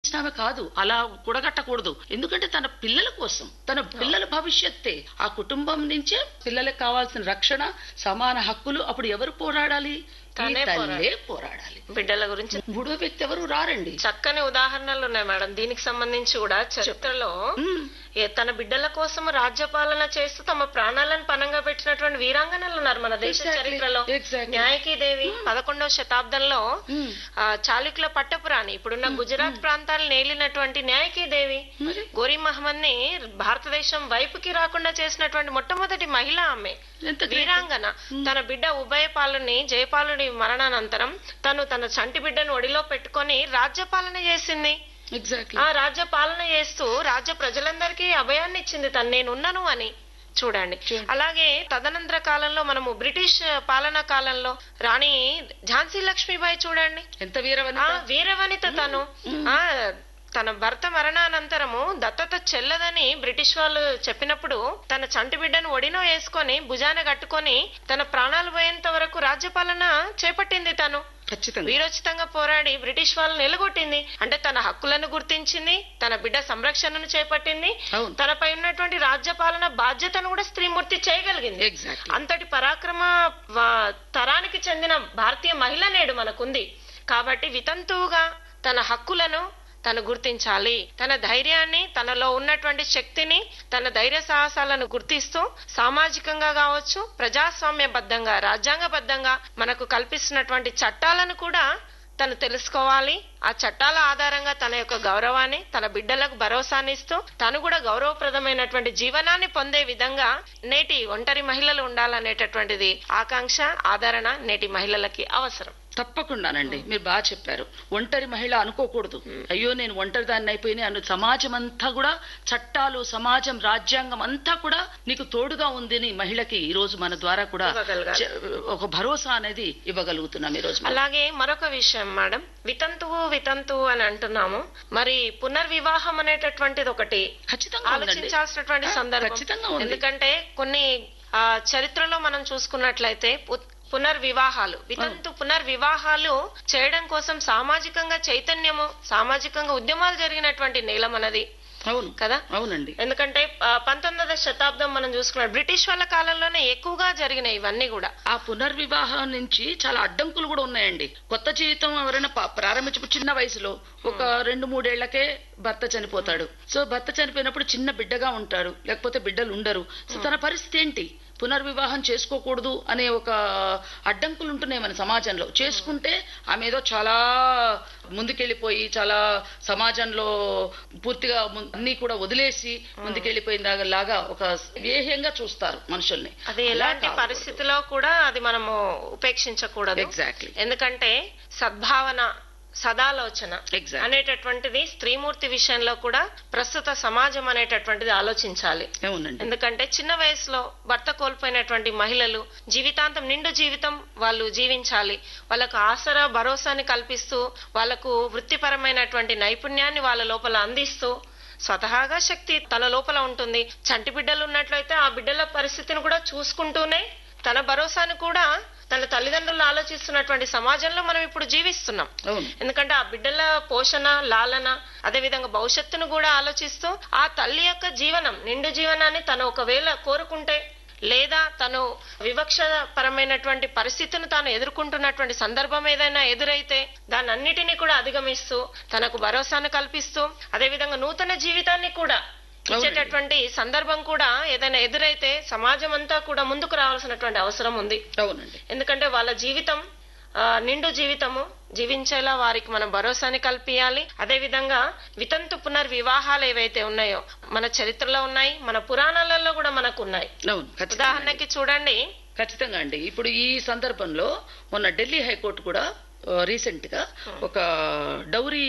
ఆమె కాదు అలా కూడగట్టకూడదు ఎందుకంటే తన పిల్లల కోసం తన పిల్లల భవిష్యత్తే ఆ కుటుంబం నుంచే పిల్లలకు కావాల్సిన రక్షణ సమాన హక్కులు అప్పుడు ఎవరు పోరాడాలి ఈ తనే తల్లే పోరాడాలి బిడ్డల గురించి మూడో వ్యక్తి ఎవరు రారండి చక్కని ఉదాహరణలు ఉన్నాయి మేడం దీనికి సంబంధించి కూడా చరిత్రలో మ్మ్. ఏ తన బిడ్డల కోసం రాజ్యపాలన చేస్తూ తమ ప్రాణాలను పణంగా పెట్టినటువంటి వీరాంగనలు ఉన్నారు మన దేశ Exactly. చరిత్రలో Exactly. న్యాయకీ దేవి పదకొండవ శతాబ్దంలో మ్మ్. ఆ, చాళుక్యుల పట్టపురాణి ఇప్పుడున్న గుజరాత్ ప్రాంతాలు నేలినటువంటి న్యాయకీ దేవి మరి గోరీ మహమ్మద్ ని భారతదేశం వైపుకి రాకుండా చేసినటువంటి మొట్టమొదటి మహిళ ఆమె ఎంత great. వీరాంగన తన బిడ్డ ఉభయపాలుని జయపాలుని మరణానంతరం తను తన చంటి బిడ్డను ఒడిలో పెట్టుకొని రాజ్యపాలన చేసింది ఎగ్జాక్ట్లీ ఆ రాజ్య పాలన చేస్తూ రాజ్య ప్రజలందరికీ అభయాన్ని ఇచ్చింది తను నేనున్నాను అని చూడండి అలాగే తదనంతర కాలంలో మనము బ్రిటిష్ పాలనా కాలంలో రాణి ఝాన్సీ లక్ష్మీబాయి చూడండి ఎంత వీరవని ఆ వీరవనిత తను ఆ తన భర్త మరణానంతరము దత్తత చెల్లదని బ్రిటిష్ వాళ్ళు చెప్పినప్పుడు తన చంటి బిడ్డను ఒడినో వేసుకొని భుజాన కట్టుకొని తన ప్రాణాలు పోయేంత వరకు రాజ్యపాలన చేపట్టింది తను ఖచ్చితంగా వీరోచితంగా పోరాడి బ్రిటిష్ వాళ్ళని నిలగొట్టింది అంటే తన హక్కులను గుర్తించింది తన బిడ్డ సంరక్షణను చేపట్టింది అవును తనపై ఉన్నటువంటి రాజ్యపాలన బాధ్యతను కూడా స్త్రీమూర్తి చేయగలిగింది ఎగ్జాక్ట్లీ అంతటి పరాక్రమ వా- తరానికి చెందిన భారతీయ మహిళ నేడు మనకుంది కాబట్టి వితంతువుగా తన హక్కులను తను గుర్తించాలి తన ధైర్యాన్ని తనలో ఉన్నటువంటి శక్తిని తన ధైర్య సాహసాలను గుర్తిస్తూ సామాజికంగా కావచ్చు ప్రజాస్వామ్యబద్ధంగా రాజ్యాంగబద్ధంగా మనకు కల్పిస్తున్నటువంటి చట్టాలను కూడా తను తెలుసుకోవాలి ఆ చట్టాల ఆధారంగా తన యొక్క గౌరవాన్ని తన బిడ్డలకు భరోసాని ఇస్తూ తను కూడా గౌరవప్రదమైనటువంటి జీవనాన్ని పొందే విధంగా నేటి ఒంటరి మహిళలు ఉండాలనేటటువంటిది ఆకాంక్ష ఆదరణ నేటి మహిళలకి అవసరం తప్పకుండానండి మీరు బాగా చెప్పారు ఒంటరి మహిళ అనుకోకూడదు అయ్యో నేను ఒంటరి దాన్ని అయిపోయినా అను సమాజం అంతా కూడా చట్టాలు సమాజం రాజ్యాంగం అంతా కూడా నీకు తోడుగా ఉందని మహిళకి ఈ రోజు మన ద్వారా కూడా ఇవ్వగలగాలి. చె- ఒక భరోసా అనేది ఇవ్వగలుగుతున్నాం ఈ రోజు మనం. అలాగే మరొక విషయం మేడం వితంతువు వితంతువు అని అంటున్నాము మరి పునర్వివాహం అనేటటువంటిది ఒకటి ఖచ్చితంగా ఉందండి ఆలోచించాల్సినటువంటి ఆ, సందర్భం ఖచ్చితంగా ఉంది. ఎందుకంటే కొన్ని ఆ, చరిత్రలో మనం చూసుకున్నట్లయితే పు- పునర్వివాహాలు వితంతు పునర్వివాహాలు చేయడం కోసం సామాజికంగా చైతన్యము సామాజికంగా ఉద్యమాలు జరిగినటువంటి నేల మనది అవును కదా అవునండి ఎందుకంటే ఆ, పంతొమ్మిదవ శతాబ్దం మనం చూసుకున్నాం బ్రిటిష్ వాళ్ళ కాలంలోనే ఎక్కువగా జరిగినాయి ఇవన్నీ కూడా ఆ పునర్వివాహం నుంచి చాలా అడ్డంకులు కూడా ఉన్నాయండి కొత్త జీవితం ఎవరైనా ప- ప్రారంభించు చిన్న వయసులో ఒక రెండు మూడేళ్లకే భర్త చనిపోతాడు సో భర్త చనిపోయినప్పుడు చిన్న బిడ్డగా ఉంటాడు లేకపోతే బిడ్డలు ఉండరు సో తన పరిస్థితి ఏంటి పునర్వివాహం చేసుకోకూడదు అనే ఒక అడ్డంకులు ఉంటున్నాయి మన సమాజంలో చేసుకుంటే ఆమె ఏదో చాలా ముందుకెళ్ళిపోయి చాలా సమాజంలో పూర్తిగా ము- అన్ని కూడా వదిలేసి ముందుకెళ్ళిపోయిన లాగా ఒక వేహ్యంగా చూస్తారు మనుషుల్ని అది ఎలాంటి పరిస్థితిలో కూడా అది మనము ఉపేక్షించకూడదు ఎగ్జాక్ట్లీ ఎందుకంటే సద్భావన సదాలోచన Exactly. అనేటటువంటిది స్త్రీమూర్తి విషయంలో కూడా ప్రస్తుత సమాజం అనేటటువంటిది ఆలోచించాలి అవునండి ఎందుకంటే చిన్న వయసులో భర్త కోల్పోయినటువంటి మహిళలు జీవితాంతం నిండు జీవితం వాళ్ళు జీవించాలి వాళ్ళకు ఆసరా భరోసాని కల్పిస్తూ వాళ్ళకు వృత్తిపరమైనటువంటి నైపుణ్యాన్ని వాళ్ళ లోపల అందిస్తూ స్వతహాగా శక్తి తన లోపల ఉంటుంది చంటి బిడ్డలు ఉన్నట్లయితే ఆ బిడ్డల పరిస్థితిని కూడా చూసుకుంటూనే తన భరోసాను కూడా తన తల్లిదండ్రులు ఆలోచిస్తున్నటువంటి సమాజంలో మనం ఇప్పుడు జీవిస్తున్నాం అవును ఎందుకంటే ఆ బిడ్డల పోషణ లాలన అదే విధంగా భవిష్యత్తును కూడా ఆలోచిస్తూ ఆ తల్లి యొక్క జీవనం నిండు జీవనాన్ని తను ఒకవేళ కోరుకుంటే లేదా తను వివక్ష పరమైనటువంటి పరిస్థితిని తాను ఎదుర్కొంటున్నటువంటి సందర్భం ఏదైనా ఎదురైతే దాన్ని అన్నిటినీ కూడా అధిగమిస్తూ తనకు భరోసాను కల్పిస్తూ అదే విధంగా నూతన జీవితాన్ని కూడా ఇచ్చేటటువంటి సందర్భం కూడా ఏదైనా ఎదురైతే సమాజం అంతా కూడా ముందుకు రావాల్సినటువంటి అవసరం ఉంది అవునండి ఎందుకంటే వాళ్ళ జీవితం ఆ, నిండు జీవితము జీవించేలా వారికి మనం భరోసాని కల్పించాలి అదే విధంగా వితంతు పునర్వివాహాలు ఏవైతే ఉన్నాయో మన చరిత్రలో ఉన్నాయి మన పురాణాలలో కూడా మనకు ఉన్నాయి అవును ఖచ్చితంగా ఉదాహరణకి చూడండి ఖచ్చితంగా అండి ఇప్పుడు ఈ సందర్భంలో మొన్న ఢిల్లీ హైకోర్టు కూడా రీసెంట్ గా ఒక డౌరీ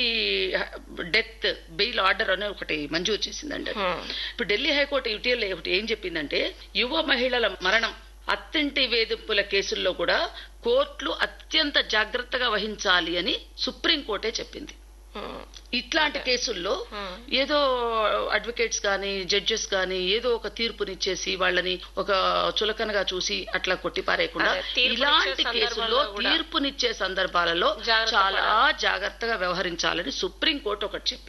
డెత్ బెయిల్ ఆర్డర్ అనే ఒకటి మంజూరు చేసిందండి హ్మ్. ఇప్పుడు ఢిల్లీ హైకోర్టు ఇటీవల ఒకటి ఏం చెప్పిందంటే యువ మహిళల మరణం అత్తింటి వేధింపుల కేసుల్లో కూడా కోర్టులు అత్యంత జాగ్రత్తగా వహించాలి అని సుప్రీంకోర్టే చెప్పింది హ్మ్. ఇట్లాంటి కేసుల్లో హ్మ్. ఏదో అడ్వకేట్స్ కానీ జడ్జెస్ కానీ ఏదో ఒక తీర్పునిచ్చేసి వాళ్ళని ఒక చులకనగా చూసి అట్లా కొట్టిపారేయకుండా అదే, తీర్పునిచ్చే ఇలాంటి కేసుల్లో సందర్భంలో కూడా తీర్పునిచ్చే సందర్భాలలో జాగ్రత్త చాలా జాగ్రత్తగా వ్యవహరించాలని సుప్రీంకోర్టు ఒకటి చెప్పింది